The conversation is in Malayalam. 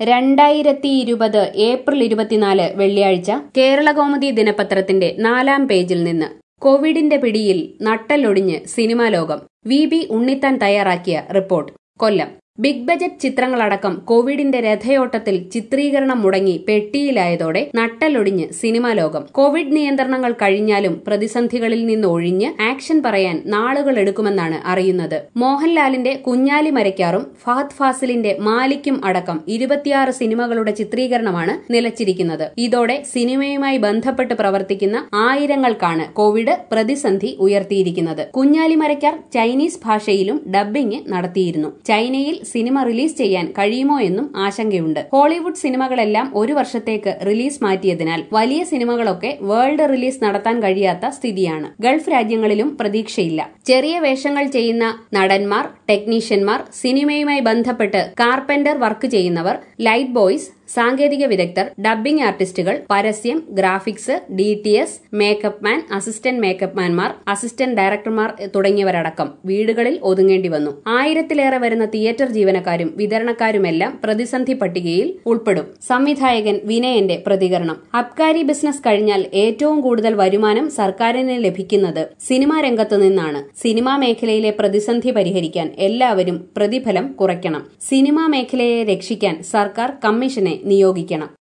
രണ്ടായിരത്തി ഇരുപത് ഏപ്രിൽ ഇരുപത്തിനാല് വെള്ളിയാഴ്ച കേരളകൗമുദി ദിനപത്രത്തിന്റെ നാലാം പേജിൽ നിന്ന് കോവിഡിന്റെ പിടിയിൽ നട്ടലൊടിഞ്ഞ് സിനിമാ ലോകം വി ബി ഉണ്ണിത്താൻ തയ്യാറാക്കിയ റിപ്പോർട്ട് കൊല്ലം ബിഗ് ബജറ്റ് ചിത്രങ്ങളടക്കം കോവിഡിന്റെ രഥയോട്ടത്തിൽ ചിത്രീകരണം മുടങ്ങി പെട്ടിയിലായതോടെ നട്ടലൊടിഞ്ഞ് സിനിമാ ലോകം കോവിഡ് നിയന്ത്രണങ്ങൾ കഴിഞ്ഞാലും പ്രതിസന്ധികളിൽ നിന്ന് ഒഴിഞ്ഞ് ആക്ഷൻ പറയാൻ നാളുകൾ എടുക്കുമെന്നാണ് അറിയുന്നത് മോഹൻലാലിന്റെ കുഞ്ഞാലി മരയ്ക്കാറും ഫഹദ് ഫാസിലിന്റെ മാലിക്കും അടക്കം ഇരുപത്തിയാറ് സിനിമകളുടെ ചിത്രീകരണമാണ് നിലച്ചിരിക്കുന്നത് ഇതോടെ സിനിമയുമായി ബന്ധപ്പെട്ട് പ്രവർത്തിക്കുന്ന ആയിരങ്ങൾക്കാണ് കോവിഡ് പ്രതിസന്ധി ഉയർത്തിയിരിക്കുന്നത് കുഞ്ഞാലി മരയ്ക്കാർ ചൈനീസ് ഭാഷയിലും ഡബ്ബിംഗ് നടത്തിയിരുന്നു ചൈനയിൽ സിനിമ റിലീസ് ചെയ്യാൻ കഴിയുമോ എന്നും ആശങ്കയുണ്ട് ഹോളിവുഡ് സിനിമകളെല്ലാം ഒരു വർഷത്തേക്ക് റിലീസ് മാറ്റിയതിനാൽ വലിയ സിനിമകളൊക്കെ വേൾഡ് റിലീസ് നടത്താൻ കഴിയാത്ത സ്ഥിതിയാണ് ഗൾഫ് രാജ്യങ്ങളിലും പ്രതീക്ഷയില്ല ചെറിയ വേഷങ്ങൾ ചെയ്യുന്ന നടന്മാർ ടെക്നീഷ്യന്മാർ സിനിമയുമായി ബന്ധപ്പെട്ട് കാർപ്പന്റർ വർക്ക് ചെയ്യുന്നവർ ലൈറ്റ് ബോയ്സ് സാങ്കേതിക വിദഗ്ധർ ഡബ്ബിംഗ് ആർട്ടിസ്റ്റുകൾ പരസ്യം graphics D T S makeup man assistant makeup മാൻമാർ അസിസ്റ്റന്റ് ഡയറക്ടർമാർ തുടങ്ങിയവരടക്കം വീടുകളിൽ ഒതുങ്ങേണ്ടി വന്നു ആയിരത്തിലേറെ വരുന്ന തിയേറ്റർ ജീവനക്കാരും വിതരണക്കാരുമെല്ലാം പ്രതിസന്ധി പട്ടികയിൽ ഉൾപ്പെടും സംവിധായകൻ വിനയന്റെ പ്രതികരണം അബ്കാരി ബിസിനസ് കഴിഞ്ഞാൽ ഏറ്റവും കൂടുതൽ വരുമാനം സർക്കാരിന് ലഭിക്കുന്നത് സിനിമാ രംഗത്തു നിന്നാണ് സിനിമാ മേഖലയിലെ പ്രതിസന്ധി പരിഹരിക്കാൻ എല്ലാവരും പ്രതിഫലം കുറയ്ക്കണം സിനിമാ മേഖലയെ രക്ഷിക്കാൻ സർക്കാർ കമ്മീഷനെ നിയോഗിക്കണം